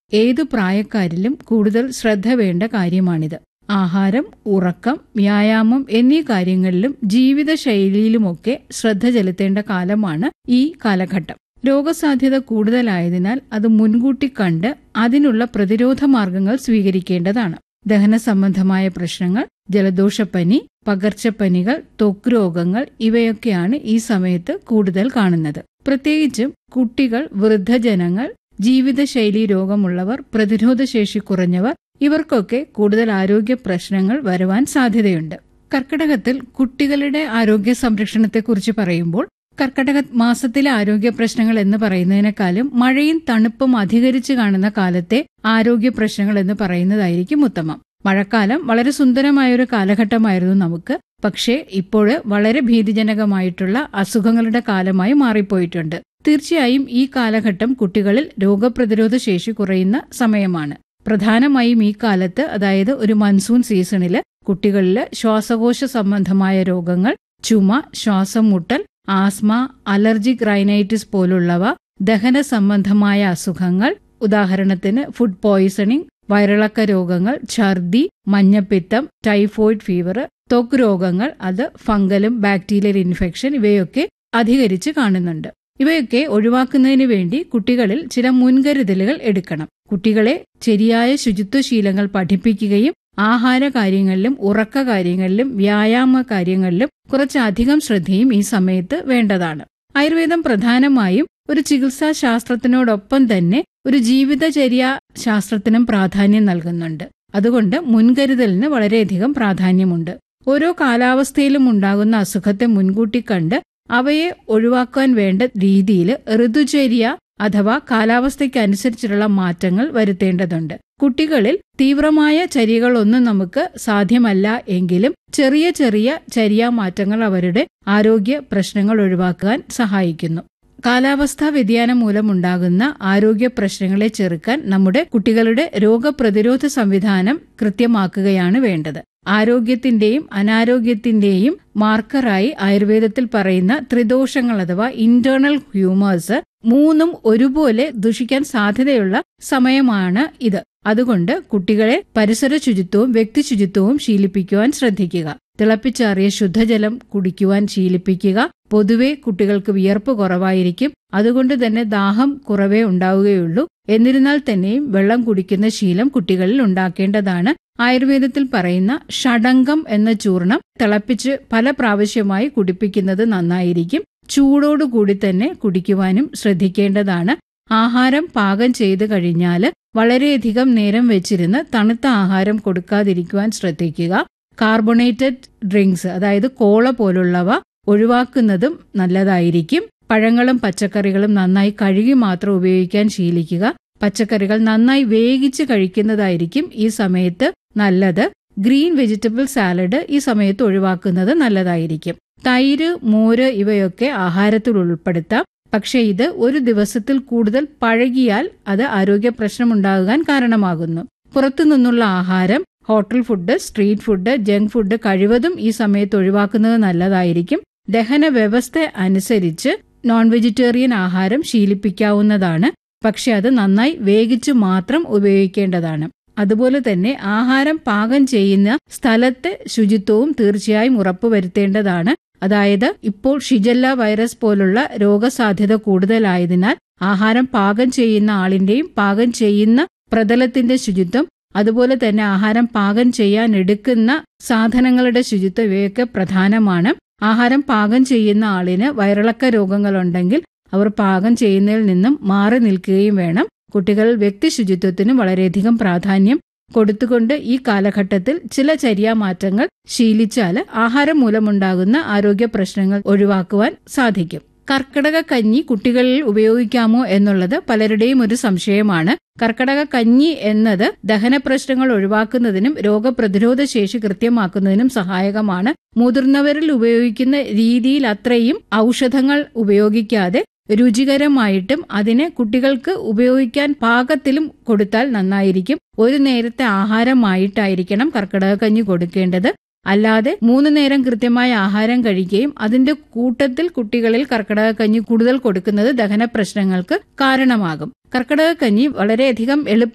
ഏതു പ്രായക്കാരിലും കൂടുതൽ ശ്രദ്ധ വേണ്ട കാര്യമാണിത് ആഹാരം ഉറക്കം വ്യായാമം എന്നീ കാര്യങ്ങളിലും ജീവിതശൈലിയിലുമൊക്കെ ശ്രദ്ധ ചെലുത്തേണ്ട കാലമാണ് ഈ കാലഘട്ടം രോഗസാധ്യത കൂടുതലായതിനാൽ അത് മുൻകൂട്ടി കണ്ട് അതിനുള്ള പ്രതിരോധ മാർഗങ്ങൾ സ്വീകരിക്കേണ്ടതാണ് ദഹന സംബന്ധമായ പ്രശ്നങ്ങൾ ജലദോഷപ്പനി പകർച്ചപ്പനികൾ ത്വക്ക് രോഗങ്ങൾ ഇവയൊക്കെയാണ് ഈ സമയത്ത് കൂടുതൽ കാണുന്നത് പ്രത്യേകിച്ചും കുട്ടികൾ വൃദ്ധജനങ്ങൾ ജീവിതശൈലി രോഗമുള്ളവർ പ്രതിരോധശേഷി കുറഞ്ഞവർ ഇവർക്കൊക്കെ കൂടുതൽ ആരോഗ്യ പ്രശ്നങ്ങൾ വരുവാൻ സാധ്യതയുണ്ട് കർക്കിടകത്തിൽ കുട്ടികളുടെ ആരോഗ്യ സംരക്ഷണത്തെക്കുറിച്ച് പറയുമ്പോൾ കർക്കടക മാസത്തിലെ ആരോഗ്യ പ്രശ്നങ്ങൾ എന്ന് പറയുന്നതിനേക്കാളും മഴയും തണുപ്പും അധികരിച്ചു കാണുന്ന കാലത്തെ ആരോഗ്യ പ്രശ്നങ്ങൾ എന്ന് പറയുന്നതായിരിക്കും ഉത്തമം മഴക്കാലം വളരെ സുന്ദരമായ ഒരു കാലഘട്ടമായിരുന്നു നമുക്ക് പക്ഷേ ഇപ്പോൾ വളരെ ഭീതിജനകമായിട്ടുള്ള അസുഖങ്ങളുടെ കാലമായി മാറിപ്പോയിട്ടുണ്ട് തീർച്ചയായും ഈ കാലഘട്ടം കുട്ടികളിൽ രോഗപ്രതിരോധ ശേഷി കുറയുന്ന സമയമാണ് പ്രധാനമായും ഈ കാലത്ത് അതായത് ഒരു മൺസൂൺ സീസണിൽ കുട്ടികളിൽ ശ്വാസകോശ സംബന്ധമായ രോഗങ്ങൾ ചുമ ശ്വാസം മുട്ടൽ ആസ്മ അലർജിക് റൈനൈറ്റിസ് പോലുള്ളവ ദഹന സംബന്ധമായ അസുഖങ്ങൾ ഉദാഹരണത്തിന് ഫുഡ് പോയിസണിംഗ് വയറിളക്ക രോഗങ്ങൾ ഛർദി മഞ്ഞപ്പിത്തം ടൈഫോയിഡ് ഫീവർ ത്വക്ക് രോഗങ്ങൾ അത് ഫംഗലും ബാക്ടീരിയൽ ഇൻഫെക്ഷൻ ഇവയൊക്കെ അധികരിച്ച് കാണുന്നുണ്ട് ഇവയൊക്കെ ഒഴിവാക്കുന്നതിന് വേണ്ടി കുട്ടികളിൽ ചില മുൻകരുതലുകൾ എടുക്കണം കുട്ടികളെ ശരിയായ ശുചിത്വശീലങ്ങൾ പഠിപ്പിക്കുകയും ആഹാര കാര്യങ്ങളിലും ഉറക്ക കാര്യങ്ങളിലും വ്യായാമ കാര്യങ്ങളിലും കുറച്ചധികം ശ്രദ്ധയും ഈ സമയത്ത് വേണ്ടതാണ് ആയുർവേദം പ്രധാനമായും ഒരു ചികിത്സാ ശാസ്ത്രത്തിനോടൊപ്പം തന്നെ ഒരു ജീവിതചര്യ ശാസ്ത്രത്തിനും പ്രാധാന്യം നൽകുന്നുണ്ട് അതുകൊണ്ട് മുൻകരുതലിന് വളരെയധികം പ്രാധാന്യമുണ്ട് ഓരോ കാലാവസ്ഥയിലും ഉണ്ടാകുന്ന അസുഖത്തെ മുൻകൂട്ടി കണ്ട് അവയെ ഒഴിവാക്കാൻ വേണ്ട രീതിയിൽ ഋതുചര്യ അഥവാ കാലാവസ്ഥയ്ക്കനുസരിച്ചുള്ള മാറ്റങ്ങൾ വരുത്തേണ്ടതുണ്ട് കുട്ടികളിൽ തീവ്രമായ ചര്യകളൊന്നും നമുക്ക് സാധ്യമല്ല എങ്കിലും ചെറിയ ചെറിയ ചര്യാമാറ്റങ്ങൾ അവരുടെ ആരോഗ്യ പ്രശ്നങ്ങൾ ഒഴിവാക്കാൻ സഹായിക്കുന്നു കാലാവസ്ഥാ വ്യതിയാനം മൂലമുണ്ടാകുന്ന ആരോഗ്യ പ്രശ്നങ്ങളെ ചെറുക്കാൻ നമ്മുടെ കുട്ടികളുടെ രോഗപ്രതിരോധ സംവിധാനം കൃത്യമാക്കുകയാണ് വേണ്ടത് ആരോഗ്യത്തിന്റെയും അനാരോഗ്യത്തിന്റെയും മാർക്കറായി ആയുർവേദത്തിൽ പറയുന്ന ത്രിദോഷങ്ങൾ അഥവാ ഇന്റേണൽ ഹ്യൂമേഴ്സ് മൂന്നും ഒരുപോലെ ദുഷിക്കാൻ സാധ്യതയുള്ള സമയമാണ് ഇത് അതുകൊണ്ട് കുട്ടികളെ പരിസര ശുചിത്വവും വ്യക്തി ശുചിത്വവും ശീലിപ്പിക്കുവാൻ ശ്രദ്ധിക്കുക തിളപ്പിച്ചാറിയ ശുദ്ധജലം കുടിക്കുവാൻ ശീലിപ്പിക്കുക പൊതുവെ കുട്ടികൾക്ക് വിയർപ്പ് കുറവായിരിക്കും അതുകൊണ്ട് തന്നെ ദാഹം കുറവേ ഉണ്ടാവുകയുള്ളൂ എന്നിരുന്നാൽ തന്നെയും വെള്ളം കുടിക്കുന്ന ശീലം കുട്ടികളിൽ ഉണ്ടാക്കേണ്ടതാണ് ആയുർവേദത്തിൽ പറയുന്ന ഷഡംഗം എന്ന ചൂർണം തിളപ്പിച്ച് പല പ്രാവശ്യമായി കുടിപ്പിക്കുന്നത് നന്നായിരിക്കും ചൂടോടുകൂടി തന്നെ കുടിക്കുവാനും ശ്രദ്ധിക്കേണ്ടതാണ് ആഹാരം പാകം ചെയ്തു കഴിഞ്ഞാൽ വളരെയധികം നേരം വെച്ചിരുന്ന് തണുത്ത ആഹാരം കൊടുക്കാതിരിക്കുവാൻ ശ്രദ്ധിക്കുക കാർബണേറ്റഡ് ഡ്രിങ്ക്സ് അതായത് കോള പോലുള്ളവ ഒഴിവാക്കുന്നതും നല്ലതായിരിക്കും പഴങ്ങളും പച്ചക്കറികളും നന്നായി കഴുകി മാത്രം ഉപയോഗിക്കാൻ ശീലിക്കുക പച്ചക്കറികൾ നന്നായി വേവിച്ച് കഴിക്കുന്നതായിരിക്കും ഈ സമയത്ത് നല്ലത് ഗ്രീൻ വെജിറ്റബിൾ സാലഡ് ഈ സമയത്ത് ഒഴിവാക്കുന്നത് നല്ലതായിരിക്കും തൈര് മോര് ഇവയൊക്കെ ആഹാരത്തിൽ ഉൾപ്പെടുത്താം പക്ഷേ ഇത് ഒരു ദിവസത്തിൽ കൂടുതൽ പഴകിയാൽ അത് ആരോഗ്യ പ്രശ്നമുണ്ടാകാൻ കാരണമാകുന്നു പുറത്തുനിന്നുള്ള ആഹാരം hotel food street food junk food കഴിവതും ഈ സമയത്ത് ഒഴിവാക്കുന്നത് നല്ലതായിരിക്കും ദഹന വ്യവസ്ഥ അനുസരിച്ച് നോൺ വെജിറ്റേറിയൻ ആഹാരം ശീലിപ്പിക്കാവുന്നതാണ് പക്ഷെ അത് നന്നായി വേവിച്ചു മാത്രം ഉപയോഗിക്കേണ്ടതാണ് അതുപോലെ തന്നെ ആഹാരം പാകം ചെയ്യുന്ന സ്ഥലത്തെ ശുചിത്വവും തീർച്ചയായും ഉറപ്പുവരുത്തേണ്ടതാണ് അതായത് ഇപ്പോൾ ഷിജല്ല വൈറസ് പോലുള്ള രോഗസാധ്യത കൂടുതലായതിനാൽ ആഹാരം പാകം ചെയ്യുന്ന ആളിന്റെയും പാകം ചെയ്യുന്ന പ്രതലത്തിന്റെ ശുചിത്വം അതുപോലെ തന്നെ ആഹാരം പാകം ചെയ്യാൻ എടുക്കുന്ന സാധനങ്ങളുടെ ശുചിത്വം ഇവയൊക്കെ പ്രധാനമാണ് ആഹാരം പാകം ചെയ്യുന്ന ആളിന് വയറിളക്ക രോഗങ്ങളുണ്ടെങ്കിൽ അവർ പാകം ചെയ്യുന്നതിൽ നിന്നും മാറി നിൽക്കുകയും വേണം കുട്ടികൾ വ്യക്തി ശുചിത്വത്തിന് വളരെയധികം പ്രാധാന്യം കൊടുത്തുകൊണ്ട് ഈ കാലഘട്ടത്തിൽ ചില ചര്യാമാറ്റങ്ങൾ ശീലിച്ചാൽ ആഹാരം മൂലമുണ്ടാകുന്ന ആരോഗ്യ പ്രശ്നങ്ങൾ ഒഴിവാക്കുവാൻ സാധിക്കും കർക്കിടക കഞ്ഞി കുട്ടികളിൽ ഉപയോഗിക്കാമോ എന്നുള്ളത് പലരുടെയും ഒരു സംശയമാണ് കർക്കിടക കഞ്ഞി എന്നത് ദഹന പ്രശ്നങ്ങൾ ഒഴിവാക്കുന്നതിനും രോഗപ്രതിരോധ ശേഷി കൃത്യമാക്കുന്നതിനും സഹായകമാണ് മുതിർന്നവരിൽ ഉപയോഗിക്കുന്ന രീതിയിൽ അത്രയും ഔഷധങ്ങൾ ഉപയോഗിക്കാതെ രുചികരമായിട്ടും അതിനെ കുട്ടികൾക്ക് ഉപയോഗിക്കാൻ പാകത്തിലും കൊടുത്താൽ നന്നായിരിക്കും ഒരു നേരത്തെ ആഹാരമായിട്ടായിരിക്കണം കർക്കിടക കഞ്ഞി കൊടുക്കേണ്ടത് അല്ലാതെ മൂന്ന് നേരം കൃത്യമായ ആഹാരം കഴിക്കുകയും അതിന്റെ കൂട്ടത്തിൽ കുട്ടികളിൽ കർക്കിടക കഞ്ഞി കൂടുതൽ കൊടുക്കുന്നത് ദഹന പ്രശ്നങ്ങൾക്ക് കാരണമാകും കർക്കിടക കഞ്ഞി വളരെയധികം എളുപ്പ